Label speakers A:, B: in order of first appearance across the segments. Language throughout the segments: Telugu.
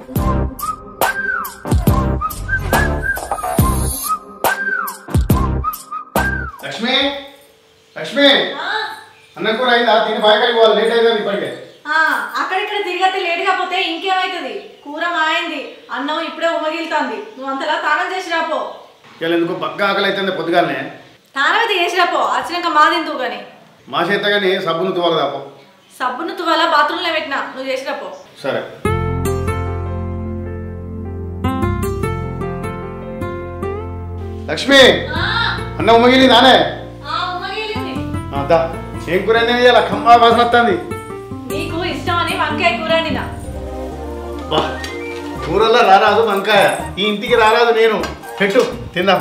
A: లక్ష్మి లక్ష్మి అన్న కూర అయిందా తిని బాయకాడికి పోవాలి లేట్ అయిందా ఇప్పటికే
B: ఆ, అక్కడిక్కడ తిరిగితే లేట్ కాకపోతే ఇంకేమైతుంది కూర మాయింది అన్నం ఇప్పుడే ఉమ్మగిలుతుంది నువ్వు అంతలా తానం చేసి రాపో
A: ఇలా ఎందుకు బగ్గా ఆకలి అవుతుంది పొద్దుగానే
B: తానం అయితే చేసి రాపో వచ్చినాక మాదిందువు కానీ
A: మా చేత కానీ సబ్బును తువాలి దాపో
B: సబ్బును తువ్వాలా బాత్రూంలో పెట్టినా నువ్వు చేసి రాపో
A: సరే లక్ష్మి అన్న ఉమ్మగిలి నానే అదా ఏం కూర అనేది ఇలా ఖమ్మా వాసన వస్తుంది
B: నీకు ఇష్టమని వంకాయ కూర వండినా
A: బా కూరల్లో రారాదు వంకాయ ఈ ఇంటికి రారాదు నేను పెట్టు తిందాం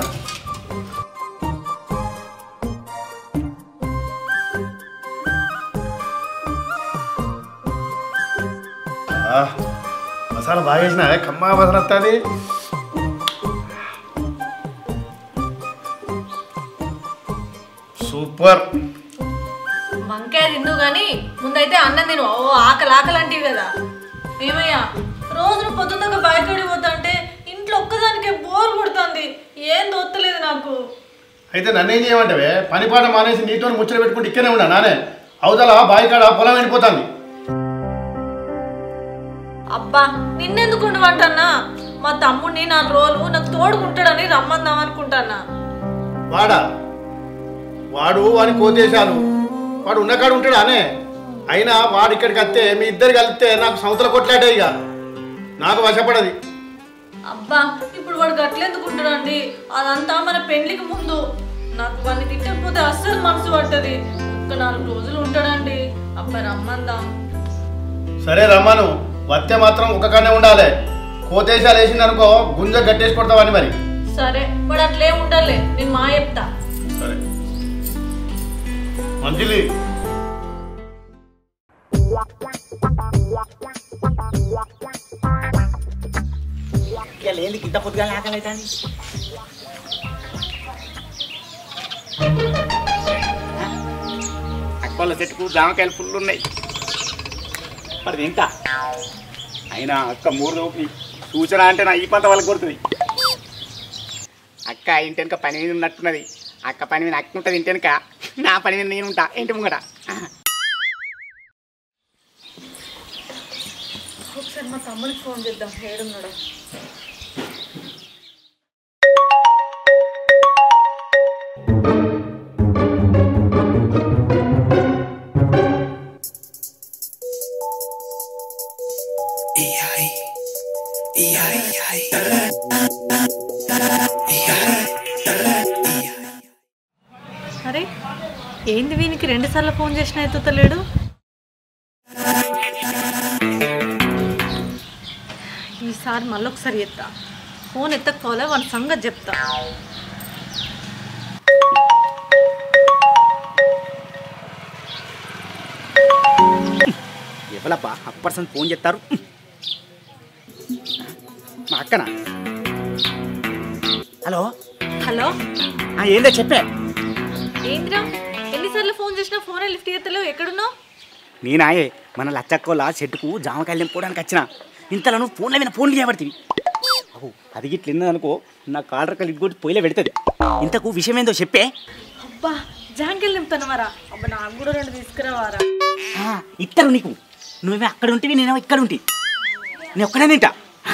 A: ఆ, మసాలా బాగా వేసిన కమ్మా వాసన వస్తుంది సూపర్
B: వంకాయ తిందు కానీ ముందైతే అన్నం తిను ఓ ఆకలి ఆకలి అంటివి కదా ఏమయ్యా రోజును పొద్దున్న బయటకి పోతుంటే ఇంట్లో ఒక్కదానికే బోర్ కొడుతుంది ఏం దొత్తలేదు నాకు
A: అయితే నన్ను ఏం చేయమంటావే పని పాట మానేసి నీతో ముచ్చట పెట్టుకుంటే ఇక్కడే ఉన్నా నానే అవతల బాయికాడ పొలం వెళ్ళిపోతుంది
B: అబ్బా నిన్నెందుకు ఉండమంటన్నా మా తమ్ముడిని నా రోజులు నాకు తోడుకుంటాడని రమ్మందాం అనుకుంటానా
A: వాడా వాడు వాని కోతేశాను వాడు ఉన్నకాడు ఉంటాడు అనే అయినా వాడు ఇక్కడికి వస్తే మీ ఇద్దరు కలిస్తే నాకు సంవత్సర కొట్లాటే ఇక నాకు వశపడది
B: అబ్బా ఇప్పుడు వాడు గట్లెందుకు ఉంటాడండి అదంతా మన పెళ్లికి ముందు నాకు వాడిని తిట్టకపోతే అస్సలు మనసు పట్టది ఒక్క నాలుగు రోజులు ఉంటాడండి అబ్బా రమ్మందాం
A: సరే రమ్మను వత్తే మాత్రం ఒక కాడనే ఉండాలి కోతేశాలు వేసింది అనుకో గుంజ గట్టేసి కొడతావని మరి
B: సరే వాడు అట్లే ఉండాలి నేను మా చెప్తా
A: సరే మంచిది
C: ఇక లేని ఇంత పొద్దుగా ఆకలి అవుతుంది అక్కల చెట్టుకు జామకాయలు ఫుల్ ఉన్నాయి మరి తింటా అయినా అక్క మూడు రూపి సూచన అంటే నా ఈ పంట వాళ్ళకి కొడుతుంది అక్క ఇంటి వెనుక పని మీద ఉన్నట్టున్నది అక్క పని మీద అక్క ఉంటుంది ఇంటి వెనుక నా పని మీద నేను ఉంటా ఇంటి ముంగట
B: ఒకసారి మా తమ్ముడికి ఫోన్ చేద్దాం ఏడున్నాడు అరే ఏంది వీనికి రెండు సార్లు ఫోన్ చేసిన ఎత్తుతలేడు ఈసారి మళ్ళీ ఒకసారి ఎత్తా ఫోన్ ఎత్తకపోలే వాడి సంగతి చెప్తా
C: ఎవలప్ప అప్పర్సన్ ఫోన్ చేస్తారు మా అక్కనా హలో
B: హలో
C: ఆ, ఏందో చెప్పే
B: ఏంద్రా ఎన్నిసార్లు ఫోన్ చేసినా ఫోన్ లిఫ్ట్ చేస్తలేవు ఎక్కడున్నావు
C: నేనాయే మన లచ్చక్కోల చెట్టుకు జామకాయలు నింపుకోవడానికి వచ్చిన ఇంతలో నువ్వు ఫోన్లో మీద ఫోన్లు చేయబడుతుంది అవు అది గిట్ల అనుకో నా కాలర్ కలిగి కొట్టి పొయ్యిలో పెడుతుంది ఇంతకు విషయం ఏందో చెప్పే
B: అబ్బా జాంకెళ్ళి నింపుతానవారా అబ్బా నాకు కూడా రెండు తీసుకురావారా
C: ఆ, ఇద్దరు నీకు నువ్వేమో అక్కడ ఉంటివి నేనేమో ఇక్కడ ఉంటి నేను ఒక్కడే తింటా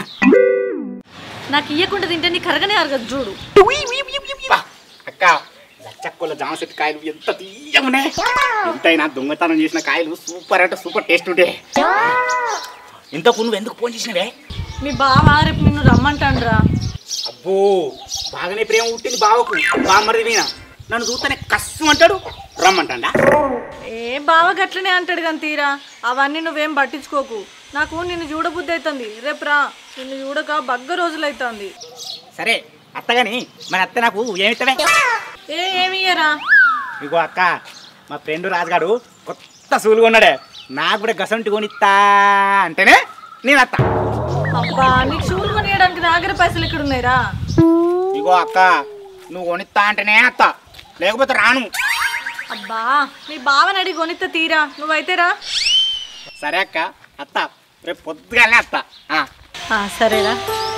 B: నాకు ఇయ్యకుండా తింటే నీ కరగనే అరగదు చూడు
C: బా, అక్క లచ్చక్కోల జామ చెట్టు కాయలు ఎంత తీయగున్నాయి ఎంతైనా దొంగతనం చేసిన కాయలు సూపర్ అంటే సూపర్ టేస్ట్ ఉంటే ఇంతకు నువ్వు ఎందుకు ఫోన్ చేసినవే
B: మీ బావ రేపు నిన్ను రమ్మంటాండ్రా
C: అబ్బో బాగానే ప్రేమ పుట్టింది బావకు బామ్మరిది మీన నన్ను చూస్తేనే కష్టం అంటాడు రమ్మంటాడా
B: ఏ బావ గట్లనే అంటాడు కానీ తీరా అవన్నీ నువ్వేం పట్టించుకోకు నాకు నిన్ను చూడబుద్ధి అవుతుంది రేపు రా నిన్ను చూడక బగ్గ రోజులైతుంది
C: సరే అత్తగాని మరి అత్త నాకు ఏమిటవే
B: ఏ ఏమి ఇయ్యరా
C: ఇగో అక్క మా ఫ్రెండ్ రాజుగాడు కొత్త సూలు కొన్నాడే నాకు కూడా గసంటి కొనిస్తా అంటేనే నేను అత్త
B: అబ్బా నీకు షూలు కొనియడానికి నా దగ్గర పైసలు ఇక్కడ ఉన్నాయిరా
C: ఇగో అక్క నువ్వు కొనిస్తా అంటేనే అత్త లేకపోతే రాను
B: అబ్బా మీ బావని అడిగి కొనిస్తే తీరా నువ్వైతే రా
C: సరే అక్క అత్త రేపు పొద్దుగానే అత్త ఆ.
B: ఆ, సరేరా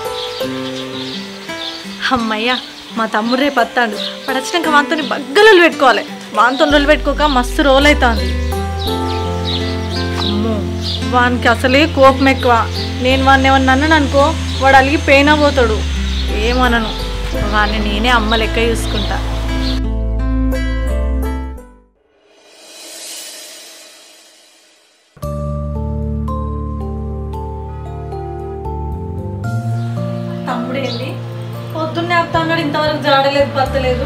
B: అమ్మయ్య మా తమ్ముడు రేపు వస్తాడు వాడు వచ్చినాక వాంతో బగ్గలు పెట్టుకోవాలి వాంతో రోజులు పెట్టుకోక మస్తు రోజులు అవుతుంది అమ్మో వానికి అసలే కోపం ఎక్కువ నేను వాడిని ఏమన్నా అన్నాను అనుకో వాడు అలిగి పెయిన్ పోతాడు ఏమనను వాడిని నేనే అమ్మ లెక్క చూసుకుంటా తమ్ముడు ఏంటి పొద్దున్నే వస్తాడు ఇంతవరకు జాడలేదు పత్తలేదు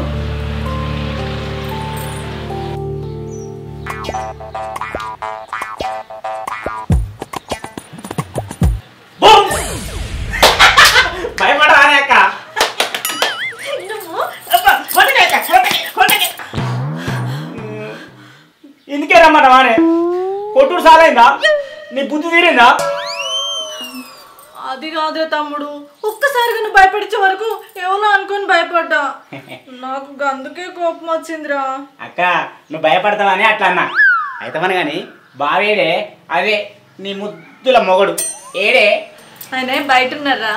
C: బూమ్! భయపడవానే అక్క
B: నువ్వు
C: అబ్బా, కొట్టకే అక్క, కొట్టకే, కొట్టకే. ఉమ్, ఇందుకే రమ్మట వానే కొట్టుడు సాలైందా నీ బుద్ధి తీరిందా
B: అది కాదే తమ్ముడు ఒక్కసారిగా నువ్వు భయపడించే వరకు ఎవరో అనుకొని భయపడ్డా నాకు అందుకే కోపం వచ్చిందిరా
C: అక్క నువ్వు భయపడతావని అట్లా అన్నా అయితమని కానీ బావేడే అదే నీ ముద్దుల మొగడు ఏడే
B: ఆయన బయట ఉన్నారా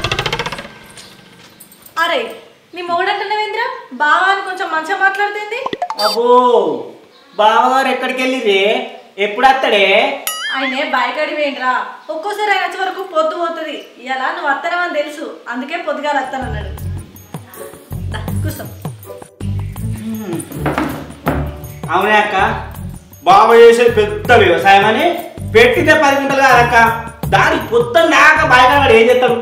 B: అరే నీ మొగడంటున్నావేంద్రా బావా అని కొంచెం మంచిగా మాట్లాడుతుంది
C: అబ్బో బావగారు ఎక్కడికి వెళ్ళిరే ఎప్పుడు వస్తాడే
B: ఆయనే బయటడి వేయండిరా ఒక్కోసారి ఆయన వచ్చే వరకు పొద్దు పోతుంది ఇలా నువ్వు వస్తానమని తెలుసు అందుకే పొద్దుగా వస్తానన్నాడు దా, కూర్చో
C: అవునే అక్క బావ చేసేది పెద్ద వ్యవసాయం అని పెట్టితే పది గుంటలు కాదక్క దానికి పొద్దున్న దాకా బయట ఏం చేస్తాడు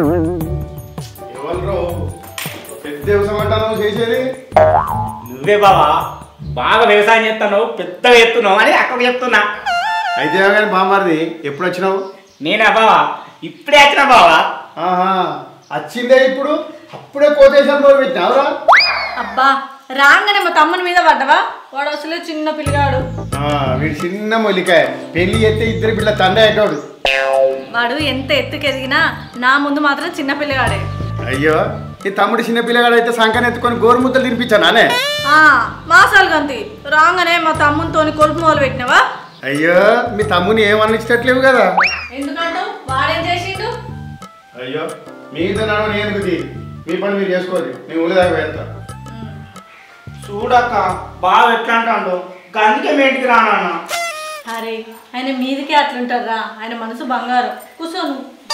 A: ఎవరు పెద్ద వ్యవసాయం అంటాను చేసేది
C: నువ్వే బావా బాగా వ్యవసాయం చేస్తున్నావు పెద్దగా ఎత్తున్నావు అని అక్కకు చెప్తున్నా
A: అయితే కానీ బామారిది ఎప్పుడు వచ్చినావు
C: నేనా బావా ఇప్పుడే వచ్చినా బావా
A: ఆహా వచ్చిందే ఇప్పుడు అప్పుడే కోటేశ్వరం మొదలు పెట్టినావురా
B: అబ్బా రాగానే మా తమ్ముని మీద పడ్డవా వాడు అసలే చిన్న పిల్లగాడు
A: ఆ, వీడు చిన్న మొలికాయ పెళ్లి ఎత్తే ఇద్దరు పిల్ల తండ్రి అయ్యేటోడు
B: వాడు ఎంత ఎత్తుకు ఎదిగినా నా ముందు మాత్రం చిన్న పిల్లగాడే
A: అయ్యో ఈ తమ్ముడు చిన్న పిల్లగాడు అయితే సంకన ఎత్తుకొని గోరుముద్దలు తినిపించానానే
B: ఆ, మాసాలు గంతి రాగానే మా తమ్మునితోని కొలుపు మొదలు పెట్టినవా
A: అయ్యో మీ తమ్ముని ఏం అందించట్లేవు కదా
B: ఎందుకంటావు వాడేం చేసిండు
A: అయ్యో మీతో నడవ నేను ఎందుకు తీ? మీ పని మీరు చేసుకోండి నేను ఊళ్ళదాకా వెళ్తా
C: చూడక్క బావ ఎట్లా అంటాడు అందుకే మీ ఇంటికి రానన్నా
B: అరే ఆయన మీదికే అట్లుంటారా ఆయన మనసు బంగారం కూర్చోను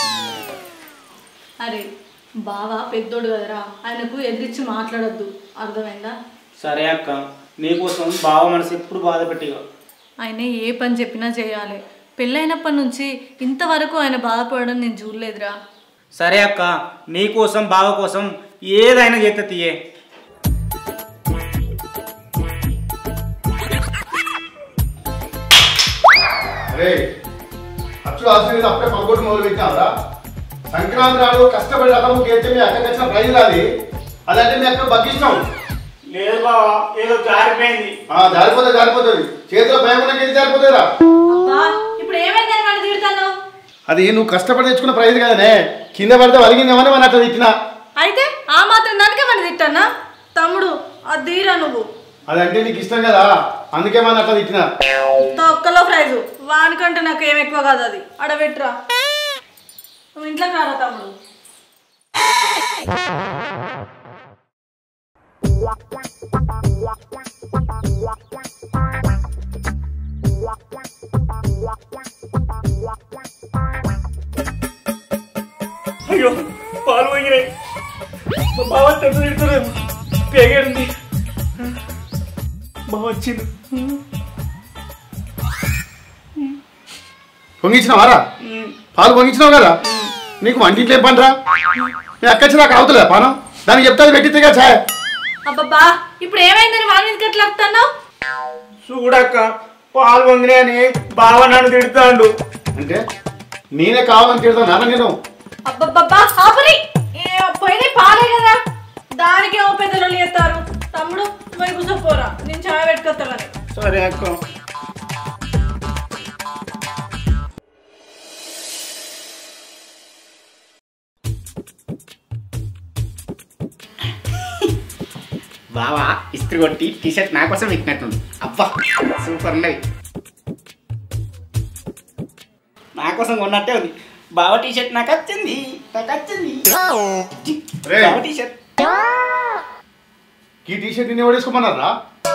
B: అరే బావా పెద్దోడు కదరా ఆయనకు ఎదిరించి మాట్లాడొద్దు అర్థమైందా
C: సరే అక్క నీకోసం బావ మనసు ఎప్పుడు బాధ పెట్టిగా
B: ఆయన ఏ పని చెప్పినా చేయాలి పెళ్ళైనప్పటి నుంచి ఇంతవరకు ఆయన బాధపడడం నేను చూడలేదురా
C: సరే అక్క నీకోసం బావ కోసం ఏదైనా చేత తీయే
A: అరే అచ్చు ఆశ్రయం అప్పుడే పగొట్టు మొదలు పెట్టినావురా సంక్రాంతి నాడు కష్టపడి రథము గెలిస్తే మీ అక్కడికి వచ్చిన ప్రైజ్ రాది అదంటే మీ అక్కడ బగ్గిస్తాం
C: లేదు బావ ఏదో జారిపోయింది
A: ఆ జారిపోతే జారిపోతుంది చేతిలో భయం ఉన్న గెలిచి జారిపోతుందిరా
B: అబ్బా ఇప్పుడు ఏమైందని వాడిని తిడతాను
A: అది నువ్వు కష్టపడి తెచ్చుకున్న ప్రైజ్ కదనే కింద పడితే వలిగిందేమని మన అట్లా తిట్టినా
B: అయితే ఆ మాత్రం దానికే మన తిట్టానా తమ్ముడు అది తీరా నువ్వు
A: అదంటే నీకు ఇష్టం కదా అందుకే మన అట్లా తిట్టినా
B: తొక్కలో ప్రైజు వానికంటే నాకు ఏం ఎక్కువ కాదు అది అడబెట్టురా నువ్వు ఇంట్లోకి రారా తమ్ముడు
C: అయ్యో పాలు పోయినాయి మా బావ తెచ్చు తిడుతున్నాడు పేగేడుంది బావ వచ్చింది
A: పొంగించినావారా పాలు పొంగించినావు కదా నీకు వంటింట్లో ఏం పనిరా మీ అక్క వచ్చి నాకు అవుతుందా పానం దానికి చెప్తే పెట్టితే కదా ఛాయ్
B: అబ్బబ్బా ఇప్పుడు ఏమైందని వాని మీదకి ఎట్లా వస్తున్నావు
C: చూడక్క పాలు పొంగినాయని బావ నన్ను తిడుతాడు
A: అంటే నేనే కావాలని తిడతాను నాన్న నేను
B: అబ్బబ్బబ్బా ఆపరి పోయిన పాలే కదా దానికి ఏమో పెద్దలు చేస్తారు తమ్ముడు పోయి కూర్చోపోరా నేను చాయ్ పెట్టుకొస్తానని
C: సరే అక్క బావా ఇస్త్రీ కొట్టి టీ షర్ట్ నా కోసం పెట్టినట్టుంది అబ్బా సూపర్ ఉన్నది నా కోసం కొన్నట్టే ఉంది బావ టీ షర్ట్ నాకు వచ్చింది నాకు వచ్చింది
A: రేయ్.
C: బావ టీ షర్ట్
A: ఈ టీ షర్ట్ నేను ఎవరు వేసుకోమన్నారా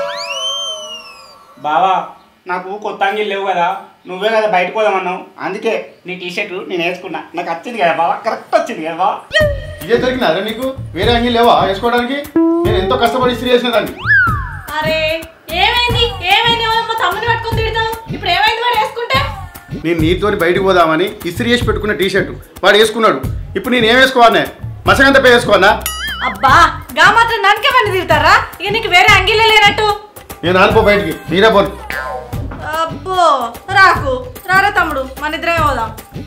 C: బావా నాకు కొత్త అంగిల్ లేవు కదా నువ్వే కదా బయటకు పోదామన్నావు అందుకే నీ టీ షర్ట్ నేను వేసుకున్నా నాకు వచ్చింది కదా బావా కరెక్ట్ వచ్చింది కదా బావా
A: ఇదే దొరికినారా నీకు వేరే అంగిల్ లేవా వేసుకోవడానికి నేను ఎంతో కష్టపడి ఇస్త్రీ చేసిన దాన్ని
B: అరే ఏమైంది ఏమైంది ఏమో మా తమ్ముని పట్టుకొని తిడతావు ఇప్పుడు ఏమైంది వాడు వేసుకుంటే
A: నేను నీతో బయటకు పోదామని ఇస్త్రీ చేసి పెట్టుకున్న టీ షర్ట్ వాడు వేసుకున్నాడు ఇప్పుడు నేను ఏం వేసుకోవాలనే మసగంత పే వేసుకోవాలా
B: అబ్బా గా మాత్రం నన్కే పని తిడతారా ఇక నీకు వేరే అంగిలే లేనట్టు
A: నేను ఆనుకో బయటికి మీరే పోను
B: అబ్బో రాకు రారా తమ్ముడు మన ఇద్దరమే పోదాం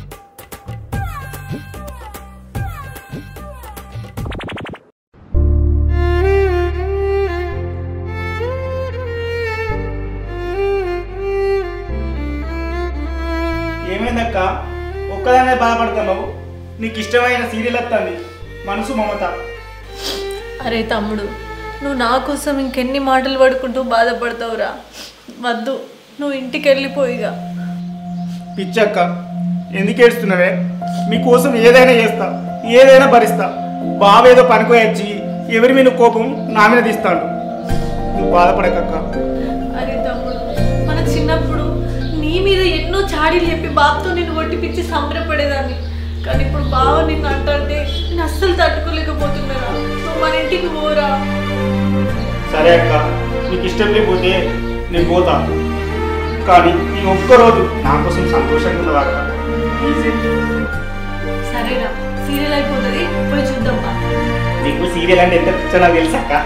C: ఏమైందక్క ఒక్కదానే బాధపడుతున్నావు నీకు ఇష్టమైన సీరియల్ వస్తుంది మనసు మమత
B: అరే తమ్ముడు నువ్వు నా కోసం ఇంకెన్ని మాటలు పడుకుంటూ బాధపడతావురా వద్దు నువ్వు ఇంటికి వెళ్ళిపోయిగా
C: పిచ్చక్క ఎందుకు ఏడుస్తున్నావే మీకోసం ఏదైనా చేస్తా ఏదైనా భరిస్తా బావేదో పనికోయచ్చి ఎవరి మీద కోపం నా మీద తీస్తాడు నువ్వు బాధపడకక్క
B: అరే తమ్ముడు మన చిన్నప్పుడు నీ మీద ఎన్నో చాడీలు చెప్పి బాబుతో నిన్ను కొట్టిపిచ్చి సంబరపడేదాన్ని కానీ ఇప్పుడు బావ నిన్ను అంటుంటే నేను అస్సలు తట్టుకోలేకపోతున్నారా నువ్వు మన ఇంటికి పోరా
C: సరే అక్క నీకు ఇష్టం లేకపోతే నేను పోతా కానీ ఈ ఒక్కరోజు నా కోసం సంతోషంగా ఉన్నదా అక్క ప్లీజ్
B: సరేనా సీరియల్ అయిపోతుంది పోయి చూద్దాం బా.
C: నీకు సీరియల్ అంటే ఎంత పిచ్చో నాకు తెలుసు అక్క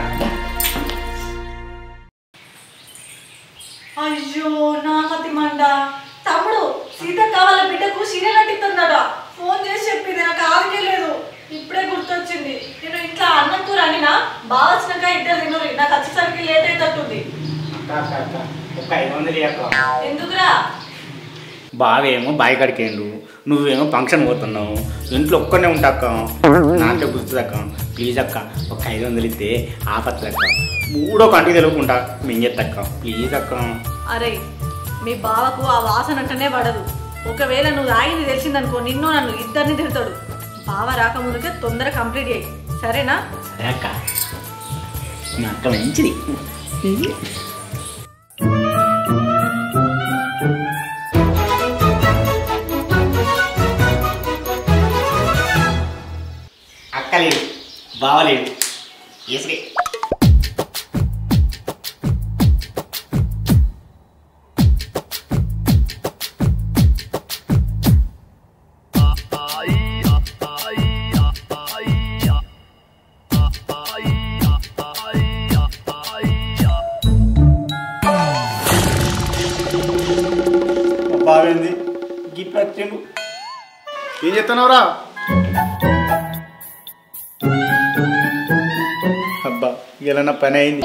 B: అయ్యో నా మతి మండ తమ్ముడు సీత కావాల బిడ్డకు సీరియల్ అంటిస్తుందట ఫోన్ చేసి చెప్పింది నాకు ఆదికే లేదు ఇప్పుడే గుర్తొచ్చింది నేను ఇట్లా అన్నం కూర అనినా బాగా వచ్చినాక ఇద్దరు తినరు నాకు వచ్చేసరికి లేట్ అవుతుంది
C: అక్క అక్క అక్క ఒక ఐదు వందలు అక్క
B: ఎందుకురా
C: బావేమో బావి కడికేండు నువ్వేమో ఫంక్షన్ పోతున్నావు ఇంట్లో ఒక్కనే ఉంటాక్క నాకే గుర్తుంది అక్క ప్లీజ్ అక్క ఒక ఐదు వందలు ఇస్తే ఆపత్తు అక్క మూడో కంటికి తెలుపుకుంటా మింగెత్తక్క ప్లీజ్ అక్క
B: అరే మీ బావకు ఆ వాసన అంటేనే పడదు ఒకవేళ నువ్వు ఆగింది తెలిసిందనుకో నిన్ను నన్ను ఇద్దరిని తిడతాడు బావ రాకముందుకే తొందర కంప్లీట్ అయ్యి సరేనా
C: సరే అక్క మీ అక్క మంచిది అక్క లేదు బావలేడు ఏసుకే బావేంది గిఫ్ట్ వచ్చిండు
A: ఏం చెప్తున్నావురా
C: అబ్బా ఇలా నా పని అయింది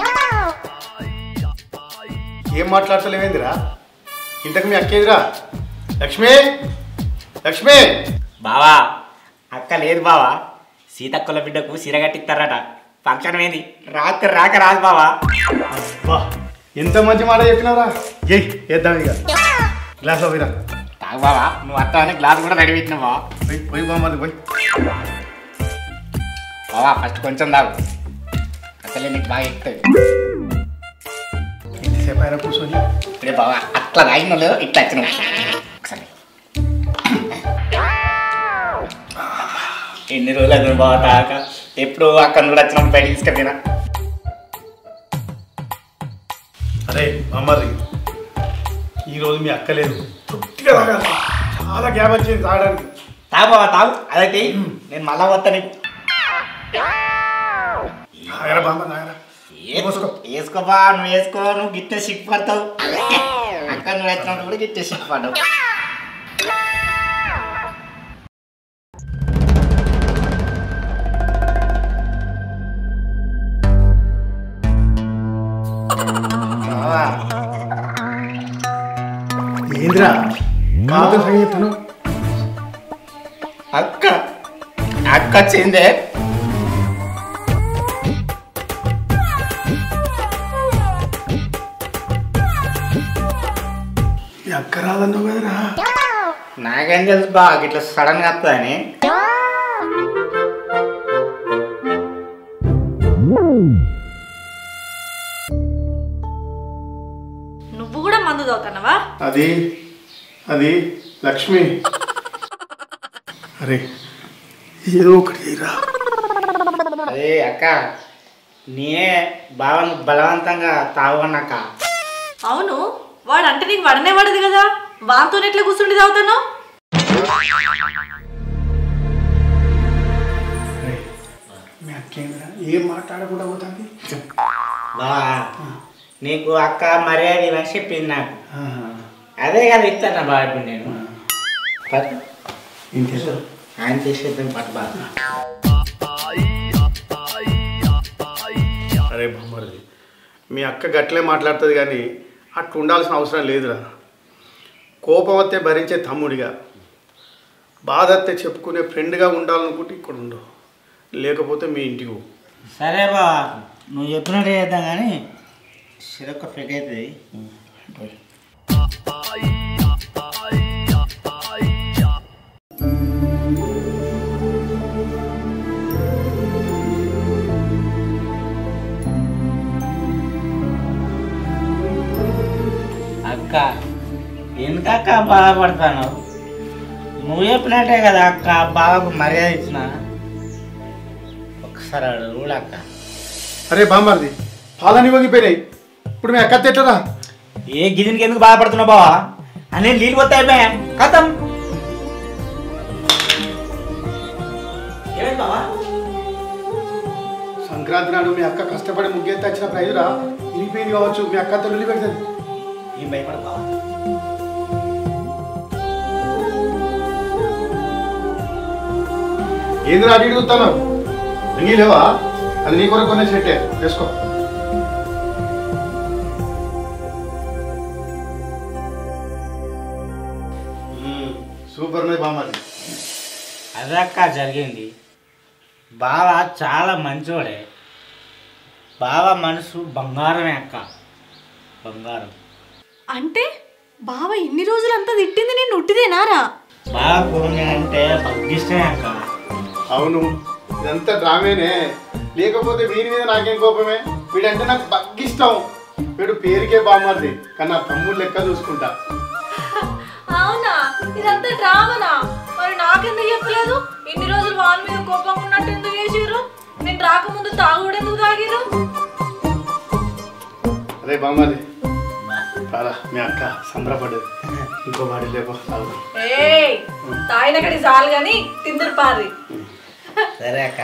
A: ఏం మాట్లాడతలేవేందిరా ఇంతకు మీ అక్కేదిరా లక్ష్మి లక్ష్మి
C: బావా అక్క లేదు బావా సీతక్కల బిడ్డకు సీర కట్టిస్తారట ఫంక్షన్ ఏంది రాక రాక రాదు బావా
A: వా ఎంత మంచి మాట చెప్పినావురా ఏయ్ వేద్దాం ఇక గ్లాస్లో పోయిరా
C: తాగు బావా నువ్వు అత్త అని గ్లాస్ కూడా రెడీ పెట్టినావు బావా
A: పోయి పోయి బామ్మది పోయి
C: బావా ఫస్ట్ కొంచెం తాగు అసలే నీకు బాగా ఎక్కుతుంది
A: ఎంతసేపు అయినా కూర్చొని
C: ఇప్పుడే బావా అట్లా తాగిన లేదు ఇట్లా వచ్చినావు ఒకసారి ఎన్ని రోజులు అయింది బావా తాక ఎప్పుడు అక్కడ కూడా వచ్చినప్పుడు బయట తీసుకెళ్ళినా
A: అరే అమ్మది ఈరోజు మీ అక్క లేదు తృప్తిగా తాగాలి చాలా గ్యాప్ వచ్చింది తాగడానికి
C: తాగు బావా తాగు అదైతే నేను మళ్ళా వస్తా నీకు
A: తాగరా బామ్మ తాగరా
C: వేసుకో వేసుకోబా నువ్వు వేసుకో నువ్వు గిట్టే సిక్ పడతావు అక్క నువ్వు వచ్చినప్పుడు కూడా గిట్టే సిక్ పడవు బావా,
A: ఏంద్రా కాదు సంగీతను
C: అక్క అక్క వచ్చిందే
A: మీ అక్క రాదన్నావు కదరా
C: నాకేం తెలుసు బా ఇట్లా సడన్గా వస్తుందని
B: నువ్వు కూడా మందు తాగుతున్నావా
A: అది అది లక్ష్మి అరే ఏదో ఒకటి రా
C: అదే అక్క నేనే బాగా బలవంతంగా తాగన్నాక
B: అవును వాడు అంటే నీకు వడనే పడదు కదా వాంతో ఎట్లా కూర్చుండి తాగుతాను
A: మీ అక్కేంద్రా ఏం మాట్లాడకుండా పోతుంది
C: బా నీకు అక్క మర్యాద ఇవని చెప్పింది నాకు అదే కదా ఇస్తాను బా ఇప్పుడు నేను పట్టు.
A: ఇంతే
C: ఆయన చేసేద్దాం పట్టు బాగా
A: అరే బొమ్మరిది మీ అక్క గట్లే మాట్లాడుతుంది కానీ అట్లా ఉండాల్సిన అవసరం లేదురా కోపం వస్తే భరించే తమ్ముడిగా బాధ వస్తే చెప్పుకునే ఫ్రెండ్గా ఉండాలనుకుంటే ఇక్కడ ఉండు లేకపోతే మీ ఇంటికి పో.
C: సరే బా నువ్వు చెప్పినట్టు చేద్దాం కానీ సిరొక్క ఫిట్ అవుతుంది అక్క ఎందుకక్క బాధపడతాను నువ్వు చెప్పినట్టే కదా అక్క బావకు మర్యాద ఇచ్చిన ఒకసారి అడుగు కూడా అక్క
A: అరే బామ్మరిది పాలని వంగిపోయినాయి ఇప్పుడు మీ అక్క ఎట్లరా
C: ఏ గిదినికి ఎందుకు బాధపడుతున్నావు బావా అనే నీళ్ళు పోతాయి బే కథం ఏమైంది బావా
A: సంక్రాంతి నాడు మీ అక్క కష్టపడి ముగ్గెత్తి వచ్చిన ప్రైజురా ఇరిగిపోయింది కావచ్చు మీ అక్క తల్లి పెడుతుంది
C: ఏం భయపడ బావా
A: ఏంది అడిగి చూస్తాను రింగి లేవా అది నీ కొరకు కొనే చెట్టే వేసుకో సూపర్ ఉన్నది బామ్మది
C: అదక్క జరిగింది బావ చాలా మంచోడే బావ మనసు బంగారమే అక్క బంగారం
B: అంటే బావ ఇన్ని రోజులు అంతా తిట్టింది నేను ఉట్టిదేనారా
C: బావ కూరగాయ అంటే బగ్గిష్టమే అక్క
A: అవును ఇదంతా డ్రామేనే లేకపోతే వీరి మీద నాకేం కోపమే వీడంటే నాకు బగ్గిష్టం వీడు పేరుకే బామ్మది కానీ నా తమ్ముడు లెక్క చూసుకుంటా
B: అవునా ఇదంతా డ్రామానా మరి నాకెందుకు చెప్పలేదు ఇన్ని రోజులు వాళ్ళ మీద కోపం ఉన్నట్టు ఎందుకు చేసిర్రు నేను రాకముందు తాగుడు ఎందుకు తాగిరు
A: అరే బామ్మది రారా మీ అక్క సంబరపడ్డది ఇంకో వాడి లేపో తాగుదాం.
B: ఏయ్ తాగిన కడి చాలు కానీ తిందురు పారి
C: సరే అక్క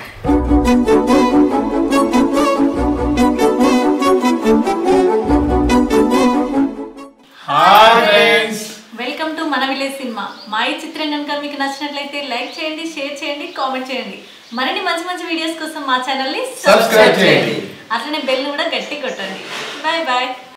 B: వెల్కమ్ టు మన విలేజ్ సినిమా మా ఈ చిత్రం కనుక మీకు నచ్చినట్లయితే లైక్ చేయండి షేర్ చేయండి కామెంట్ చేయండి మరిన్ని మంచి మంచి వీడియోస్ కోసం మా ఛానల్ని
A: Subscribe చేయండి.
B: అట్లనే బెల్ కూడా గట్టి కొట్టండి బాయ్ బాయ్